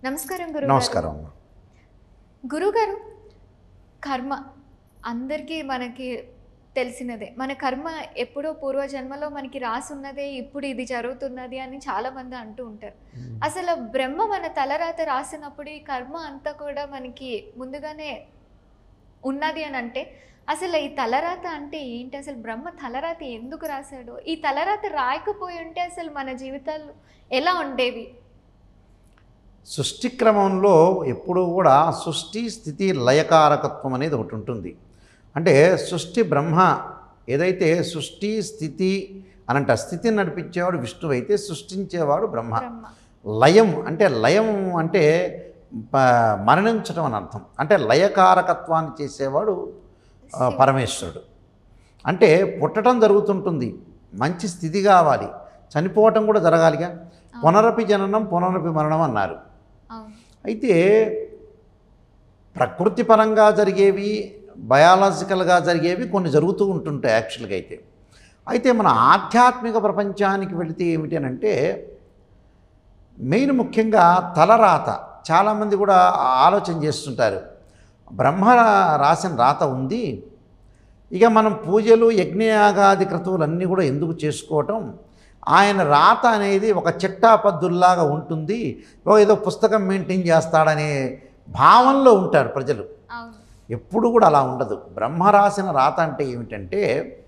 నమస్కారం గురు నమస్కారం అమ్మ గురుగారు కర్మ అందరికీ మనకి తెలిసినదే మన కర్మ ఎప్పుడో పూర్వజన్మలో మనకి రాసి ఉన్నదే ఇప్పుడు ఇది జరుగుతున్నది అని చాలా మంది అంటూ ఉంటారు అసలు బ్రహ్మ మన తలరాత రాసినప్పుడు ఈ కర్మ అంతా కూడా మనకి ముందుగానే ఉన్నది అని అంటే అసలు ఈ తలరాత అంటే ఏంటి అసలు బ్రహ్మ తలరాత ఎందుకు రాశాడు ఈ తలరాత రాయకపోయి ఉంటే అసలు మన జీవితాలు ఎలా ఉండేవి సృష్టి క్రమంలో ఎప్పుడూ కూడా సృష్టి స్థితి లయకారకత్వం అనేది ఒకటి ఉంటుంది అంటే సృష్టి బ్రహ్మ ఏదైతే సృష్టి స్థితి అనంట స్థితిని నడిపించేవాడు విష్ణువు అయితే సృష్టించేవాడు బ్రహ్మ బ్రహ్మ లయం అంటే లయం అంటే ప- మరణించడం అని అర్థం అంటే లయకారకత్వాన్ని చేసేవాడు ఆ, పరమేశ్వరుడు అంటే పుట్టడం జరుగుతుంటుంది మంచి స్థితి కావాలి చనిపోవటం కూడా జరగాలిగా పునరపి జననం పునరపి మరణం అన్నారు అవును అయితే ప్రకృతి పరంగా జరిగేవి బయాలజికల్గా జరిగేవి కొన్ని జరుగుతూ ఉంటుంటాయి యాక్చువల్గా అయితే అయితే మన ఆధ్యాత్మిక ప్రపంచానికి వెళితే ఏమిటి అని అంటే మెయిన్ ముఖ్యంగా తలరాత చాలామంది కూడా ఆలోచన చేస్తుంటారు బ్రహ్మ రాసిన రాత ఉంది ఇక మనం పూజలు యజ్ఞయాగాది క్రతువులు అన్నీ కూడా ఎందుకు చేసుకోవటం ఆయన రాత అనేది ఒక చిట్టాపద్దుల్లాగా ఉంటుంది ఓ ఏదో పుస్తకం మెయింటైన్ చేస్తాడనే భావనలో ఉంటారు ప్రజలు అవును ఎప్పుడు కూడా అలా ఉండదు బ్రహ్మ రాసిన రాత అంటే ఏమిటంటే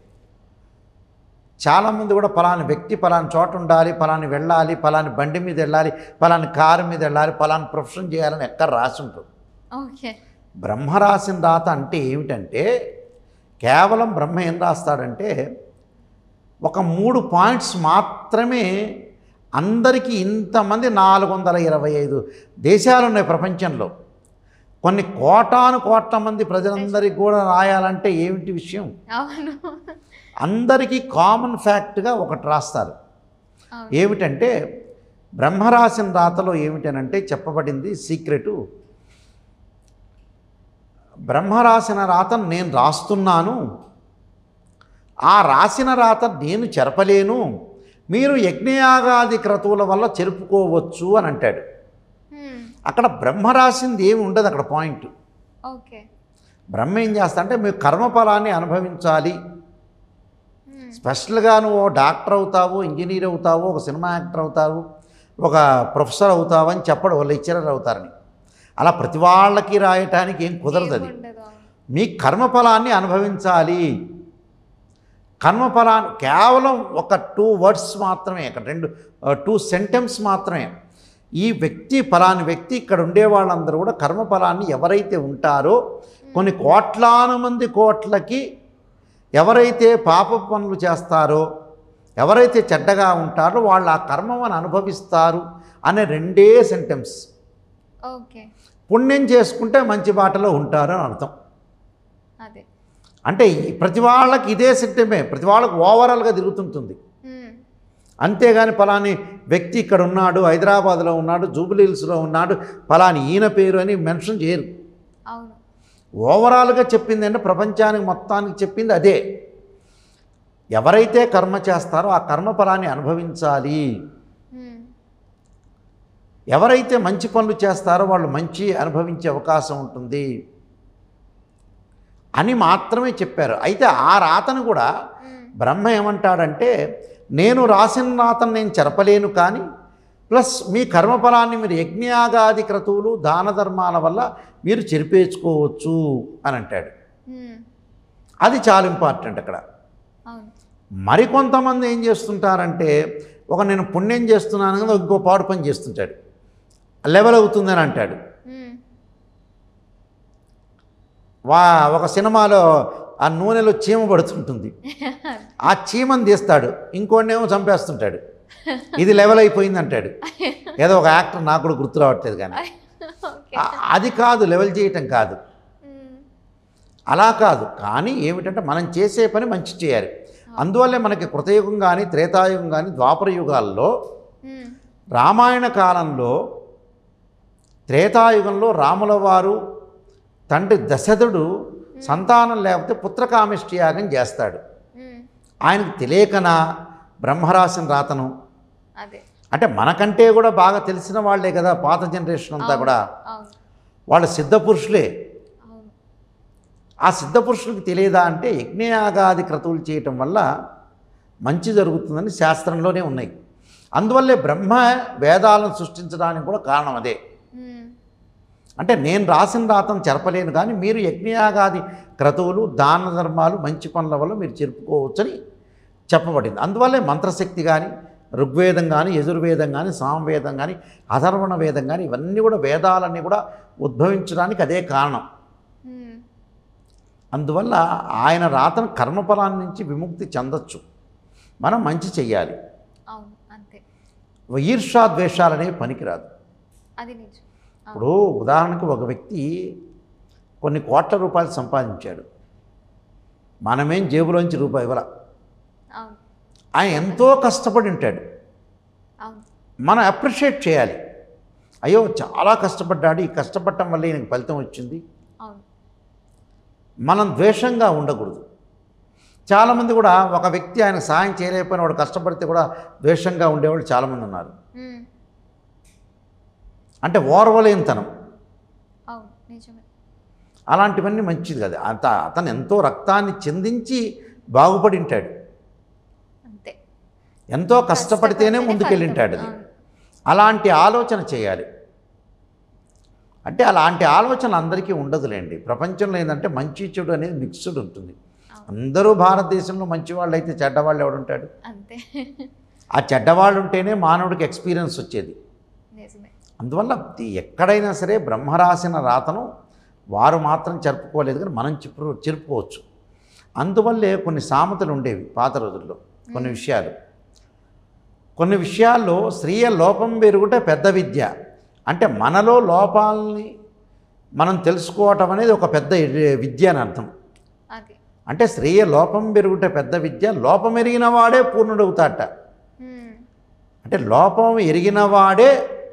చాలామంది కూడా పలాని వ్యక్తి పలాని చోట ఉండాలి పలాని వెళ్ళాలి పలాని బండి మీద వెళ్ళాలి పలాని కారు మీద వెళ్ళాలి పలాని ప్రొఫెషన్ చేయాలని ఎక్కడ రాసి ఉంటుంది ఓకే బ్రహ్మ రాసిన రాత అంటే ఏమిటంటే కేవలం బ్రహ్మ ఏం రాస్తాడంటే ఒక మూడు పాయింట్స్ మాత్రమే అందరికీ ఇంతమంది నాలుగు వందల ఇరవై ఐదు దేశాలు ఉన్నాయి ప్రపంచంలో కొన్ని కోటాను కోట్ల మంది ప్రజలందరికీ కూడా రాయాలంటే ఏమిటి విషయం అవును అందరికీ కామన్ ఫ్యాక్ట్గా ఒకటి రాస్తారు అవును ఏమిటంటే బ్రహ్మరాసిన రాతలో ఏమిటనంటే చెప్పబడింది సీక్రెటు బ్రహ్మరాసిన రాతను నేను రాస్తున్నాను ఆ రాసిన రాత నేను చెరపలేను మీరు యజ్ఞయాగాది క్రతువుల వల్ల చెరుపుకోవచ్చు అని అంటాడు హ్మ్. అక్కడ బ్రహ్మ రాసింది ఏమి ఉండదు అక్కడ పాయింట్ ఓకే బ్రహ్మ ఏం చేస్తా అంటే మీరు కర్మఫలాన్ని అనుభవించాలి హ్మ్. స్పెషల్గా నువ్వు ఓ డాక్టర్ అవుతావు ఇంజనీర్ అవుతావు ఒక సినిమా యాక్టర్ అవుతావు ఒక ప్రొఫెసర్ అవుతావు అని చెప్పడు ఓ లెక్చరర్ అవుతారని అలా ప్రతి వాళ్ళకి రాయటానికి ఏం కుదరదు అది ఏముండదు, అవును. మీ కర్మఫలాన్ని అనుభవించాలి కర్మఫలాన్ని కేవలం ఒక టూ వర్డ్స్ మాత్రమే ఇక్కడ రెండు టూ సెంటెన్స్ మాత్రమే ఈ వ్యక్తి ఫలాని వ్యక్తి ఇక్కడ ఉండే వాళ్ళందరూ కూడా కర్మఫలాన్ని ఎవరైతే ఉంటారో కొన్ని కోట్లాను మంది కోట్లకి ఎవరైతే పాప పనులు చేస్తారో ఎవరైతే చెడ్డగా ఉంటారో వాళ్ళు ఆ కర్మను అనుభవిస్తారు అనే రెండే సెంటెన్స్ ఓకే పుణ్యం చేసుకుంటే మంచి బాటలో ఉంటారు అని అర్థం అదే అంటే ఈ ప్రతి వాళ్ళకి ఇదే సిస్టమే ప్రతి వాళ్ళకి ఓవరాల్గా తిరుగుతుంటుంది హ్మ్. అంతేగాని ఫలాని వ్యక్తి ఇక్కడ ఉన్నాడు హైదరాబాద్లో ఉన్నాడు జూబిలీహిల్స్లో ఉన్నాడు ఫలాని ఈయన పేరు అని మెన్షన్ చేయరు అవును ఓవరాల్గా చెప్పింది అంటే ప్రపంచానికి మొత్తానికి చెప్పింది అదే ఎవరైతే కర్మ చేస్తారో ఆ కర్మ ఫలాన్ని అనుభవించాలి హ్మ్. ఎవరైతే మంచి పనులు చేస్తారో వాళ్ళు మంచి అనుభవించే అవకాశం ఉంటుంది అని మాత్రమే చెప్పారు అయితే ఆ రాతను కూడా హ్మ్. బ్రహ్మ ఏమంటాడంటే నేను రాసిన రాతను నేను చెరపలేను కానీ ప్లస్ మీ కర్మఫలాన్ని మీరు యజ్ఞయాగాది క్రతువులు దాన ధర్మాల వల్ల మీరు చెరిపేసుకోవచ్చు అని అంటాడు హ్మ్. అది చాలా ఇంపార్టెంట్ అక్కడ అవును మరికొంతమంది ఏం చేస్తుంటారంటే ఒక నేను పుణ్యం చేస్తున్నాను కదా ఇంకో పాడు పని చేస్తుంటాడు లెవెల్ అవుతుందని అంటాడు హ్మ్. వా ఒక సినిమాలో ఆ నూనెలో చీమ పడుతుంటుంది ఆ చీమను తీస్తాడు ఇంకోడేమో చంపేస్తుంటాడు ఇది లెవెల్ అయిపోయింది అంటాడు ఏదో ఒక యాక్టర్ నాకు కూడా గుర్తు రావట్లేదు కానీ ఓకే ఆ- అది కాదు లెవెల్ చేయటం కాదు హ్మ్. అలా కాదు కానీ ఏమిటంటే మనం చేసే పని మంచి చేయాలి అందువల్లే మనకి కృతయుగం కానీ త్రేతాయుగం కానీ ద్వాపర యుగాల్లో హ్మ్. రామాయణ కాలంలో త్రేతాయుగంలో రాముల వారు తండ్రి దశరథుడు సంతానం లేకపోతే పుత్రకామిష్టి యాగం చేస్తాడు హ్మ్. ఆయనకు తెలియకనా బ్రహ్మరాసిన రాతను అదే అంటే మనకంటే కూడా బాగా తెలిసిన వాళ్ళే కదా పాత జనరేషన్ అంతా అవును, కూడా అవును వాళ్ళు సిద్ధపురుషులే అవును ఆ సిద్ధపురుషులకు తెలియదా అంటే యజ్ఞయాగాది క్రతువులు చేయటం వల్ల మంచి జరుగుతుందని శాస్త్రంలోనే ఉన్నాయి అందువల్లే బ్రహ్మ వేదాలను సృష్టించడానికి కూడా కారణం అదే ఉమ్, అంటే నేను రాసిన రాతను చెరపలేను కానీ మీరు యజ్ఞయాగాది క్రతువులు దాన ధర్మాలు మంచి పనుల వల్ల మీరు చెరుపుకోవచ్చని చెప్పబడింది అందువల్లే మంత్రశక్తి కానీ ఋగ్వేదం కానీ యజుర్వేదం కానీ సామవేదం కానీ అధర్వణ వేదం కానీ ఇవన్నీ కూడా వేదాలన్నీ కూడా ఉద్భవించడానికి అదే కారణం ఉమ్, అందువల్ల ఆయన రాతను కర్మఫలాన్ని నుంచి విముక్తి చెందొచ్చు మనం మంచి చెయ్యాలి అవును అంతే ఈర్షా ద్వేషాలనేవి పనికిరాదు అది నిజం అవును ఇప్పుడు ఉదాహరణకు ఒక వ్యక్తి కొన్ని కోట్ల రూపాయలు సంపాదించాడు మనమేం జేబులోంచి రూపాయి ఇవ్వాల అవును ఆయన ఎంతో కష్టపడి ఉంటాడు అవును మనం అప్రిషియేట్ చేయాలి అయ్యో చాలా కష్టపడ్డాడు ఈ కష్టపడటం వల్ల ఈయనకి ఫలితం వచ్చింది అవును మనం ద్వేషంగా ఉండకూడదు చాలామంది కూడా ఒక వ్యక్తి ఆయన సాయం చేయలేకపోయినా వాడు కష్టపడితే కూడా ద్వేషంగా ఉండేవాళ్ళు చాలామంది ఉన్నారు ఉమ్, అంటే ఓర్వలేనితనం అవును నిజమే అలాంటివన్నీ మంచిది కదా అంత అతను ఎంతో రక్తాన్ని చిందించి బాగుపడి ఉంటాడు అంతే ఎంతో కష్టపడితేనే ముందుకెళ్ళింటాడు అది అవును. అలాంటి ఆలోచన చేయాలి అంటే అలాంటి ఆలోచన అందరికీ ఉండదులేండి ప్రపంచంలో ఏంటంటే మంచి చెడు అనేది మిక్స్డ్ ఉంటుంది అవును. అందరూ భారతదేశంలో మంచివాళ్ళు అయితే చెడ్డవాళ్ళు ఎవడుంటాడు అంతే ఆ చెడ్డవాళ్ళు ఉంటేనే మానవుడికి ఎక్స్పీరియన్స్ వచ్చేది నిజమే అందువల్ల ఎక్కడైనా సరే బ్రహ్మ రాసిన రాతను వారు మాత్రం చెరుపుకోలేదు కానీ మనం చెప్పుకో చెరుపుకోవచ్చు అందువల్లే కొన్ని సామెతలు ఉండేవి పాత రోజుల్లో కొన్ని విషయాలు కొన్ని విషయాల్లో స్త్రీయ లోపం పెరుగుట పెద్ద విద్య అంటే మనలో లోపాలని మనం తెలుసుకోవటం అనేది ఒక పెద్ద విద్య అని అర్థం అది అంటే స్త్రీయ లోపం పెరుగుట పెద్ద విద్య లోపం ఎరిగిన వాడే పూర్ణుడవుతాట ఉమ్, అంటే లోపం ఎరిగిన వాడే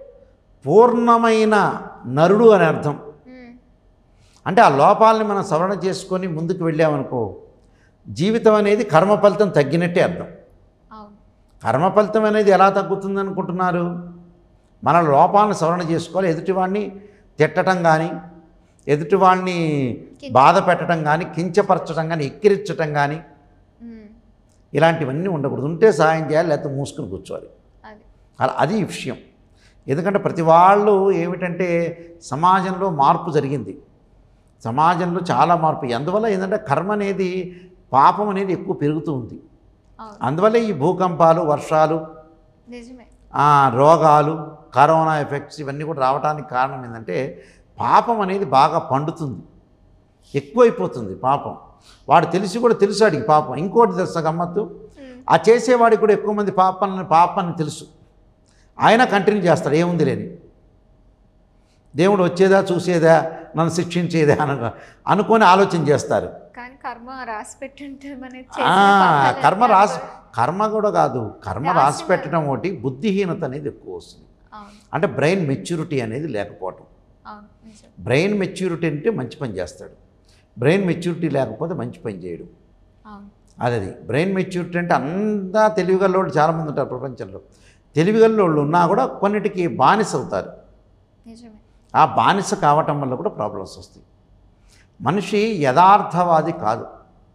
పూర్ణమైన నరుడు అని అర్థం ఉమ్, అంటే ఆ లోపాలని మనం సవరణ చేసుకొని ముందుకు వెళ్ళామనుకో జీవితం అనేది కర్మ ఫలితం తగ్గినట్టే అర్థం అవును కర్మ ఫలితం అనేది ఎలా తగ్గుతుంది అనుకుంటున్నారు మన లోపాలను సవరణ చేసుకోవాలి ఎదుటివాడిని తిట్టడం కానీ ఎదుటివాడిని బాధ పెట్టడం కానీ కించపరచడం కానీ ఎక్కిరించడం కానీ ఉమ్, ఇలాంటివన్నీ ఉండకూడదు ఉంటే సహాయం చేయాలి లేకపోతే మూసుకుని కూర్చోవాలి అది అలా అది ఈ విషయం ఎందుకంటే ప్రతి వాళ్ళు ఏమిటంటే సమాజంలో మార్పు జరిగింది సమాజంలో చాలా మార్పు అందువల్ల ఏంటంటే కర్మ అనేది పాపం అనేది ఎక్కువ పెరుగుతూ ఉంది అవును అందువల్ల ఈ భూకంపాలు వర్షాలు నిజమే ఆ, రోగాలు కరోనా ఎఫెక్ట్స్ ఇవన్నీ కూడా రావడానికి కారణం ఏంటంటే పాపం అనేది బాగా పండుతుంది ఎక్కువైపోతుంది పాపం వాడు తెలిసి కూడా తెలుసు వాడికి పాపం ఇంకోటి తెలుసా గమ్మత్తు ఉమ్, ఆ చేసేవాడికి కూడా ఎక్కువ మంది పాపాలని పాపాన్ని తెలుసు ఆయన కంటిన్యూ చేస్తాడు ఏముంది లేని దేవుడు వచ్చేదా చూసేదా నన్ను శిక్షించేదా అను అనుకొని ఆలోచన చేస్తారు కానీ కర్మ రాసి పెట్టుంటే మన ఆ, కర్మ రాసి కర్మ కూడా కాదు కర్మ రాసి రాసిన- పెట్టడం ఒకటి బుద్ధిహీనత అనేది ఎక్కువ వస్తుంది అవును అంటే బ్రెయిన్ మెచ్యూరిటీ అనేది లేకపోవటం అవును నిజం బ్రెయిన్ మెచ్యూరిటీ అంటే మంచి పని చేస్తాడు బ్రెయిన్ మెచ్యూరిటీ లేకపోతే మంచి పని చేయడు అవును అదది బ్రెయిన్ మెచ్యూరిటీ అంటే అంతా తెలివిగల్లోళ్ళు చాలామంది ఉంటారు ప్రపంచంలో తెలివిగల్లోళ్ళు ఉన్నా కూడా కొన్నిటికి బానిస అవుతారు నిజమే ఆ బానిస కావటం వల్ల కూడా ప్రాబ్లమ్స్ వస్తాయి మనిషి యథార్థవాది కాదు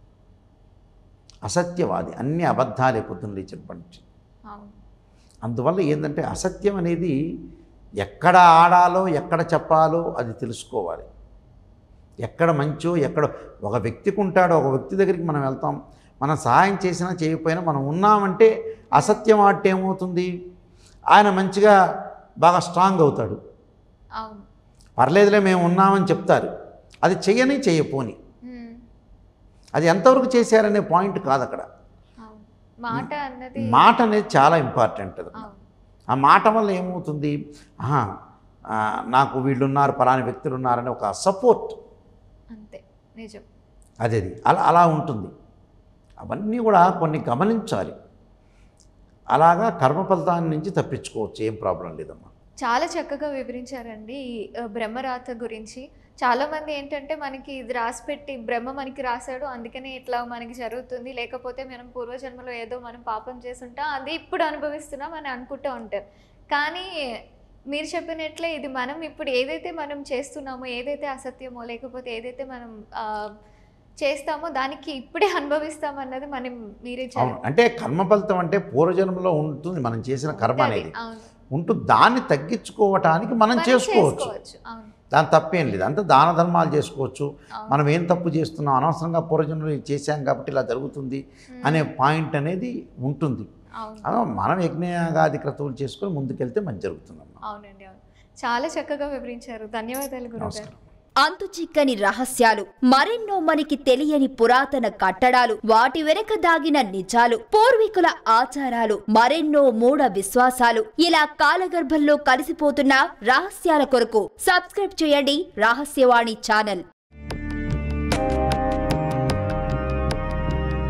అసత్యవాది అన్ని అబద్ధాలే పొద్దున్న లేచినప్పటి నుంచి అవును అందువల్ల ఏంటంటే అసత్యం అనేది ఎక్కడ ఆడాలో ఎక్కడ చెప్పాలో అది తెలుసుకోవాలి ఎక్కడ మంచో ఎక్కడ ఒక వ్యక్తికి ఉంటాడో ఒక వ్యక్తి దగ్గరికి మనం వెళ్తాం మనం సహాయం చేసినా చేయకపోయినా మనం ఉన్నామంటే అసత్యం ఆడితే ఏమవుతుంది ఆయన మంచిగా బాగా స్ట్రాంగ్ అవుతాడు అవును పర్లేదులే మేము ఉన్నామని చెప్తారు అది చెయ్యని చెయ్యపోని ఉమ్, అది ఎంతవరకు చేశారనే పాయింట్ కాదు అక్కడ అవును మాట అన్నది మాట అనేది చాలా ఇంపార్టెంట్ అది అవును ఆ మాట వల్ల ఏమవుతుంది ఆహా, ఆ, నాకు వీళ్ళు ఉన్నారు పలాని వ్యక్తులు ఉన్నారని ఒక సపోర్ట్ అంతే నిజం అది అది అలా అలా ఉంటుంది అవన్నీ కూడా కొన్ని గమనించాలి అలాగా కర్మ ఫలితాన్ని నుంచి తప్పించుకోవచ్చు ఏం ప్రాబ్లం లేదమ్మా చాలా చక్కగా వివరించారండి ఈ ఆ, బ్రహ్మరాత గురించి చాలా మంది ఏంటంటే మనకి ఇది రాసి పెట్టి బ్రహ్మ మనకి రాశాడు అందుకనే ఇట్లా మనకి జరుగుతుంది లేకపోతే మనం పూర్వజన్మలో ఏదో మనం పాపం చేసుంటాం అది ఇప్పుడు అనుభవిస్తున్నాం అని అనుకుంటూ ఉంటారు కానీ మీరు చెప్పినట్లే ఇది మనం ఇప్పుడు ఏదైతే మనం చేస్తున్నామో ఏదైతే అసత్యమో లేకపోతే ఏదైతే మనం ఆ, చేస్తామో దానికి ఇప్పుడే అనుభవిస్తాం అన్నది మనం మీరే అవును చెప్పారు. అంటే కర్మ ఫలితం అంటే పూర్వజన్మలో ఉంటుంది మనం చేసిన కర్మ ఉంటది. అనేది అవును ఉంటూ దాన్ని తగ్గించుకోవటానికి మనం మనం చేసుకోవచ్చు చేసుకోవచ్చు అవును దాని తప్పేం లేదు అంత దాన ధర్మాలు చేసుకోవచ్చు అవును. మనం ఏం తప్పు చేస్తున్నాం అనవసరంగా పూర్వజన్మలో ఇది చేశాం కాబట్టి ఇలా జరుగుతుంది మ్మ్. అనే పాయింట్ అనేది ఉంటుంది అవును అలా మనం యజ్ఞయాగాది క్రతువులు చేసుకొని ముందుకెళ్తే మంచి జరుగుతుందమ్మా అవునండి అవును చాలా చక్కగా వివరించారు ధన్యవాదాలు గురుగారు నమస్కారం అంతు చిక్కని రహస్యాలు మరెన్నో మనకి తెలియని పురాతన కట్టడాలు వాటి వెనక దాగిన నిజాలు పూర్వీకుల ఆచారాలు మరెన్నో మూఢ విశ్వాసాలు ఇలా కాలగర్భంలో కలిసిపోతున్న రహస్యాల కొరకు సబ్స్క్రైబ్ చేయండి రహస్యవాణి ఛానల్